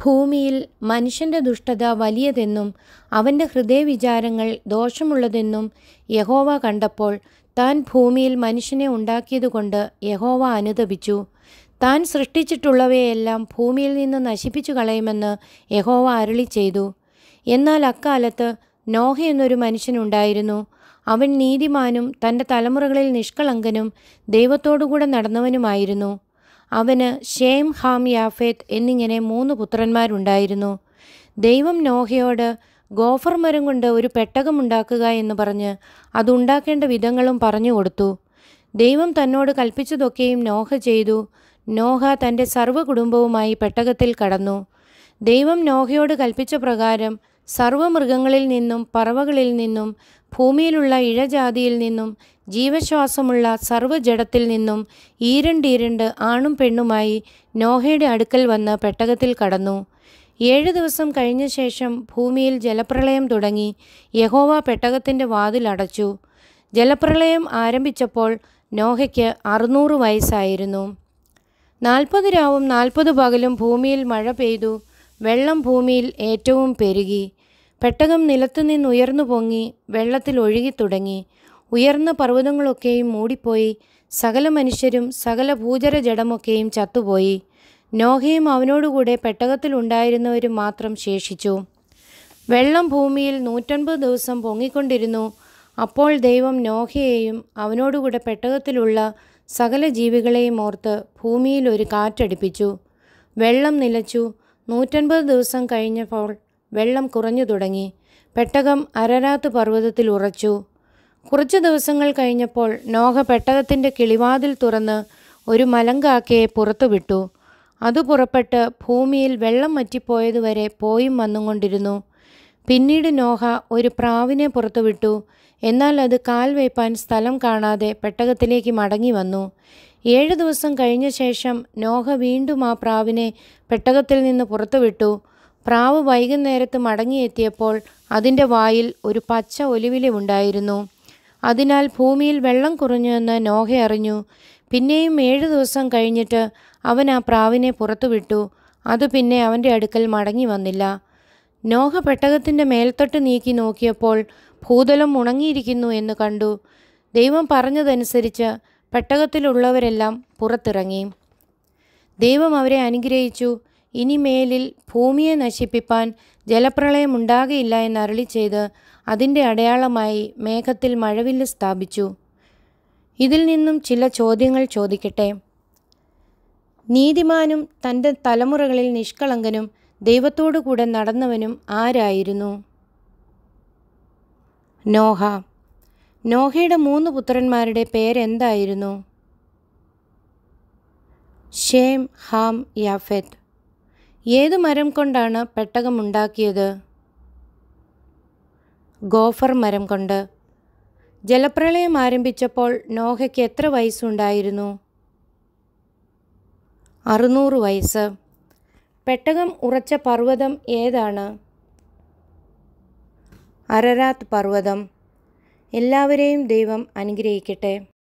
ഭൂമിയിൽ മനുഷ്യൻ്റെ ദുഷ്ടത വലിയതെന്നും അവൻ്റെ ഹൃദയവിചാരങ്ങൾ ദോഷമുള്ളതെന്നും യഹോവ കണ്ടപ്പോൾ താൻ ഭൂമിയിൽ മനുഷ്യനെ ഉണ്ടാക്കിയതുകൊണ്ട് യഹോവ അനുതപിച്ചു താൻ സൃഷ്ടിച്ചിട്ടുള്ളവയെല്ലാം ഭൂമിയിൽ നിന്ന് നശിപ്പിച്ചു കളയുമെന്ന് യഹോവ അരുളി ചെയ്തു എന്നാൽ അക്കാലത്ത് നോഹ എന്നൊരു മനുഷ്യനുണ്ടായിരുന്നു അവൻ നീതിമാനും തൻ്റെ തലമുറകളിൽ നിഷ്കളങ്കനും ദൈവത്തോടുകൂടെ നടന്നവനുമായിരുന്നു അവന് ഷേം ഹാം യാഫേത്ത് എന്നിങ്ങനെ മൂന്ന് പുത്രന്മാരുണ്ടായിരുന്നു ദൈവം നോഹയോട് ഗോഫർ മരം കൊണ്ട് ഒരു പെട്ടകമുണ്ടാക്കുക എന്ന് പറഞ്ഞ് അതുണ്ടാക്കേണ്ട വിധങ്ങളും പറഞ്ഞു കൊടുത്തു ദൈവം തന്നോട് കൽപ്പിച്ചതൊക്കെയും നോഹ ചെയ്തു നോഹ തൻ്റെ സർവ്വ കുടുംബവുമായി പെട്ടകത്തിൽ കടന്നു ദൈവം നോഹയോട് കൽപ്പിച്ച പ്രകാരം സർവ്വമൃഗങ്ങളിൽ നിന്നും പറവകളിൽ നിന്നും ഭൂമിയിലുള്ള ഇഴജാതിയിൽ നിന്നും ജീവശ്വാസമുള്ള സർവ്വജഡത്തിൽ നിന്നും ഈരണ്ടീരണ്ട് ആണും പെണ്ണുമായി നോഹയുടെ അടുക്കൽ വന്ന് പെട്ടകത്തിൽ കടന്നു ഏഴ് ദിവസം കഴിഞ്ഞ ശേഷം ഭൂമിയിൽ ജലപ്രളയം തുടങ്ങി യഹോവ പെട്ടകത്തിൻ്റെ വാതിൽ അടച്ചു ജലപ്രളയം ആരംഭിച്ചപ്പോൾ നോഹയ്ക്ക് അറുന്നൂറ് വയസ്സായിരുന്നു നാൽപ്പത് രാവും നാൽപ്പത് പകലും ഭൂമിയിൽ മഴ പെയ്തു വെള്ളം ഭൂമിയിൽ ഏറ്റവും പെരുകി പെട്ടകം നിലത്തുനിന്ന് ഉയർന്നു പൊങ്ങി വെള്ളത്തിൽ ഒഴുകി തുടങ്ങി ഉയർന്ന പർവ്വതങ്ങളൊക്കെയും മൂടിപ്പോയി സകല മനുഷ്യരും സകല ഭൂചര ജഡമൊക്കെയും ചത്തുപോയി നോഹയും അവനോടുകൂടെ പെട്ടകത്തിലുണ്ടായിരുന്നവരും മാത്രം ശേഷിച്ചു വെള്ളം ഭൂമിയിൽ നൂറ്റൻപത് ദിവസം പൊങ്ങിക്കൊണ്ടിരുന്നു അപ്പോൾ ദൈവം നോഹയെയും അവനോടുകൂടെ പെട്ടകത്തിലുള്ള സകല ജീവികളെയും ഓർത്ത് ഭൂമിയിൽ ഒരു കാറ്റടിപ്പിച്ചു വെള്ളം നിലച്ചു നൂറ്റൻപത് ദിവസം കഴിഞ്ഞപ്പോൾ വെള്ളം കുറഞ്ഞു തുടങ്ങി പെട്ടകം അരരാത്ത് പർവ്വതത്തിൽ ഉറച്ചു കുറച്ച് ദിവസങ്ങൾ കഴിഞ്ഞപ്പോൾ നോഹ പെട്ടകത്തിൻ്റെ കിളിവാതിൽ തുറന്ന് ഒരു മലങ്കാക്കയെ പുറത്തു വിട്ടു അത് പുറപ്പെട്ട് ഭൂമിയിൽ വെള്ളം വറ്റിപ്പോയതുവരെ പോയും വന്നും കൊണ്ടിരുന്നു പിന്നീട് നോഹ ഒരു പ്രാവിനെ പുറത്തുവിട്ടു എന്നാൽ അത് കാൽ വയ്പാൻ സ്ഥലം കാണാതെ പെട്ടകത്തിലേക്ക് മടങ്ങി വന്നു ഏഴ് ദിവസം കഴിഞ്ഞ ശേഷം നോഹ വീണ്ടും ആ പ്രാവിനെ പെട്ടകത്തിൽ നിന്ന് പുറത്തുവിട്ടു പ്രാവ് വൈകുന്നേരത്ത് മടങ്ങിയെത്തിയപ്പോൾ അതിൻ്റെ വായിൽ ഒരു പച്ച ഒലിവില ഉണ്ടായിരുന്നു അതിനാൽ ഭൂമിയിൽ വെള്ളം കുറഞ്ഞു എന്ന് നോഹ അറിഞ്ഞു പിന്നെയും ഏഴ് ദിവസം കഴിഞ്ഞിട്ട് അവൻ ആ പ്രാവിനെ പുറത്തുവിട്ടു അത് പിന്നെ അവൻ്റെ അടുക്കൽ മടങ്ങി വന്നില്ല നോഹ പെട്ടകത്തിൻ്റെ മേൽത്തൊട്ട് നീക്കി നോക്കിയപ്പോൾ ഭൂതലം ഉണങ്ങിയിരിക്കുന്നു എന്ന് കണ്ടു ദൈവം പറഞ്ഞതനുസരിച്ച് പെട്ടകത്തിലുള്ളവരെല്ലാം പുറത്തിറങ്ങി ദൈവം അവരെ അനുഗ്രഹിച്ചു ഇനി മേലിൽ ഭൂമിയെ നശിപ്പിപ്പാൻ ജലപ്രളയം ഉണ്ടാകയില്ല എന്ന് അരളി ചെയ്ത് അതിൻ്റെ അടയാളമായി മേഘത്തിൽ മഴവില്ല് സ്ഥാപിച്ചു ഇതിൽ നിന്നും ചില ചോദ്യങ്ങൾ ചോദിക്കട്ടെ നീതിമാനും തൻ്റെ തലമുറകളിൽ നിഷ്കളങ്കനും ദൈവത്തോടു കൂടെ നടന്നവനും ആരായിരുന്നു നോഹ നോഹയുടെ മൂന്ന് പുത്രന്മാരുടെ പേരെന്തായിരുന്നു ഷേം ഹാം യാഫെത്ത് ഏത് മരം കൊണ്ടാണ് പെട്ടകം ഉണ്ടാക്കിയത് ഗോഫർ മരം കൊണ്ട് ജലപ്രളയം ആരംഭിച്ചപ്പോൾ നോഹയ്ക്ക് എത്ര വയസ്സുണ്ടായിരുന്നു അറുന്നൂറ് വയസ്സ് പെട്ടകം ഉറച്ച പർവ്വതം ഏതാണ് അരരാത്ത് പർവ്വതം എല്ലാവരെയും ദൈവം അനുഗ്രഹിക്കട്ടെ